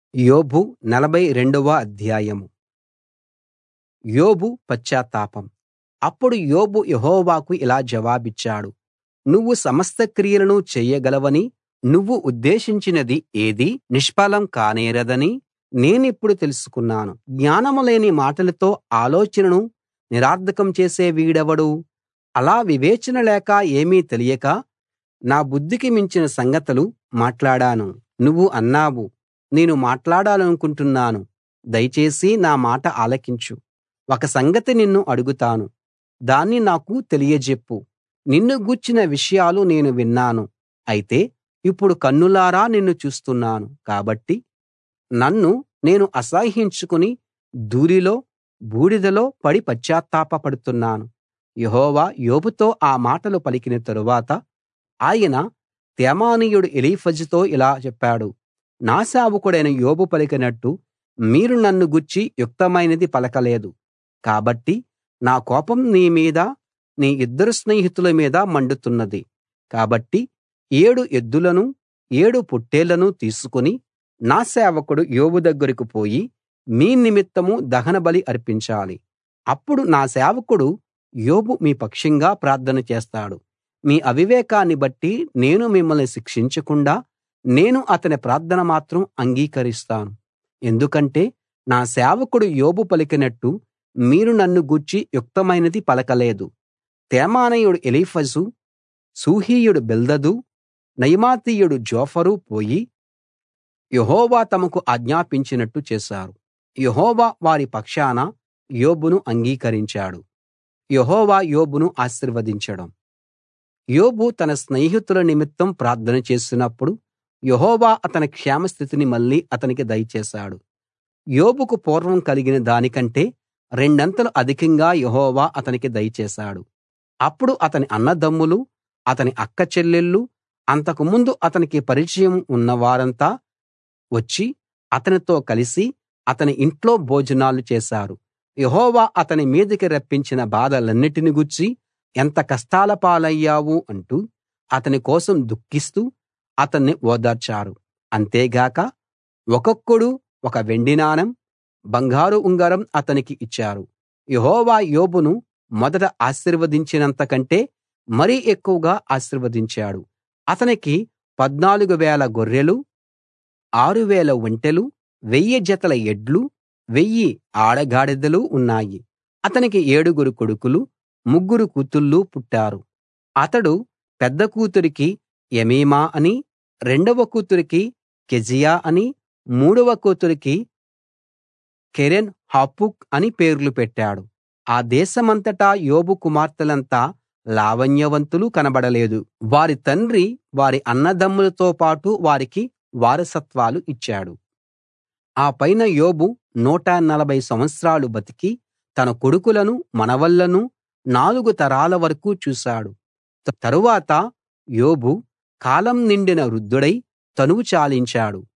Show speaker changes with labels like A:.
A: యోబు నలభై రెండవ అధ్యాయం యోబు పశ్చాత్తాపం అప్పుడు యోబు యెహోవాకు ఇలా జవాబిచ్చాడు నువ్వు సమస్త క్రియలను చేయగలవని నువ్వు ఉద్దేశించినది ఏదీ నిష్ఫలం కానేరదని నేనిప్పుడు తెలుసుకున్నాను జ్ఞానం లేని మాటలతో ఆలోచనను నిరర్థకం చేసే వీడెవడు అలా వివేచన లేక ఏమీ తెలియక నా బుద్ధికి మించిన సంగతులు మాట్లాడాను నువ్వు అన్నావు నేను మాట్లాడాలనుకుంటున్నాను దయచేసి నా మాట ఆలకించు ఒక సంగతి నిన్ను అడుగుతాను దాన్ని నాకు తెలియజెప్పు నిన్ను గూర్చిన విషయాలు నేను విన్నాను అయితే ఇప్పుడు కన్నులారా నిన్ను చూస్తున్నాను కాబట్టి నన్ను నేను అసహ్యించుకుని ధూళిలో బూడిదలో పడి పశ్చాత్తాపపడుతున్నాను యెహోవా యోబుతో ఆ మాటలు పలికిన తరువాత ఆయన తేమానీయుడు ఎలీఫజుతో ఇలా చెప్పాడు నా సేవకుడైన యోబు పలికినట్టు మీరు నన్ను గూర్చి యుక్తమైనది పలకలేదు కాబట్టి నా కోపం నీ మీద నీ ఇద్దరు స్నేహితుల మీద మండుతున్నది కాబట్టి ఏడు ఎద్దులను ఏడు పొట్టేళ్లను తీసుకుని నా సేవకుడు యోబు దగ్గరికి పోయి మీ నిమిత్తం దహనబలి అర్పించాలి అప్పుడు నా సేవకుడు యోబు మీ పక్షంగా ప్రార్థన చేస్తాడు మీ అవివేకాన్ని బట్టి నేను మిమ్మల్ని శిక్షించకుండా నేను అతని ప్రార్థన మాత్రం అంగీకరిస్తాను ఎందుకంటే నా సేవకుడు యోబు పలికినట్టు మీరు నన్ను గూర్చి యుక్తమైనది పలకలేదు తేమానీయుడు ఎలీఫజు షూహీయుడు బిల్దదు నయమాతీయుడు జోఫరు పోయి యెహోవా తమకు ఆజ్ఞాపించినట్టు చేశారు యెహోవా వారి పక్షాన యోబును అంగీకరించాడు యెహోవా యోబును ఆశీర్వదించడం యోబు తన స్నేహితుల నిమిత్తం ప్రార్థన చేసినప్పుడు యెహోవా అతని క్షేమస్థితిని మళ్ళీ అతనికి దయచేశాడు యోబుకు పూర్వం కలిగిన దానికంటే రెండంతలు అధికంగా యెహోవా అతనికి దయచేశాడు అప్పుడు అతని అన్నదమ్ములు అతని అక్కచెల్లెళ్ళు అంతకుముందు అతనికి పరిచయం ఉన్నవారంతా వచ్చి అతనితో కలిసి అతని ఇంట్లో భోజనాలు చేశారు యెహోవా అతని మీదికి రప్పించిన బాధలన్నిటిని గూర్చి ఎంత కష్టాల పాలయ్యావు అంటూ అతని కోసం దుఃఖిస్తూ అతన్ని ఓదార్చారు అంతేగాక ఒక్కొక్కడు ఒక వెండి నాణెం బంగారు ఉంగరం అతనికి ఇచ్చారు యెహోవా యోబును మొదట ఆశీర్వదించినంత కంటే మరీ ఎక్కువగా ఆశీర్వదించాడు అతనికి పద్నాలుగు వేల గొర్రెలు ఆరు వేల ఒంటెలు వెయ్యి జతల ఎడ్లు వెయ్యి ఆడగాడిదలు ఉన్నాయి అతనికి ఏడుగురు కొడుకులు ముగ్గురు కూతుళ్ళు పుట్టారు అతడు పెద్ద కూతురికి ఎమీమా అని రెండవ కూతురికి కెజియా అని మూడవ కూతురికి కెరెన్ హపుక్ అని పేర్లు పెట్టాడు ఆ దేశమంతటా యోబు కుమార్తెలంతా లావణ్యవంతులు కనబడలేదు వారి తండ్రి వారి అన్నదమ్ములతో పాటు వారికి వారసత్వాలు ఇచ్చాడు ఆ పైన యోబు నూట నలభై సంవత్సరాలు బతికి తన కొడుకులను మనవళ్లను నాలుగు తరాల వరకూ చూశాడు తరువాత యోబు కాలం నిండిన వృద్ధుడై తనువు చాలించాడు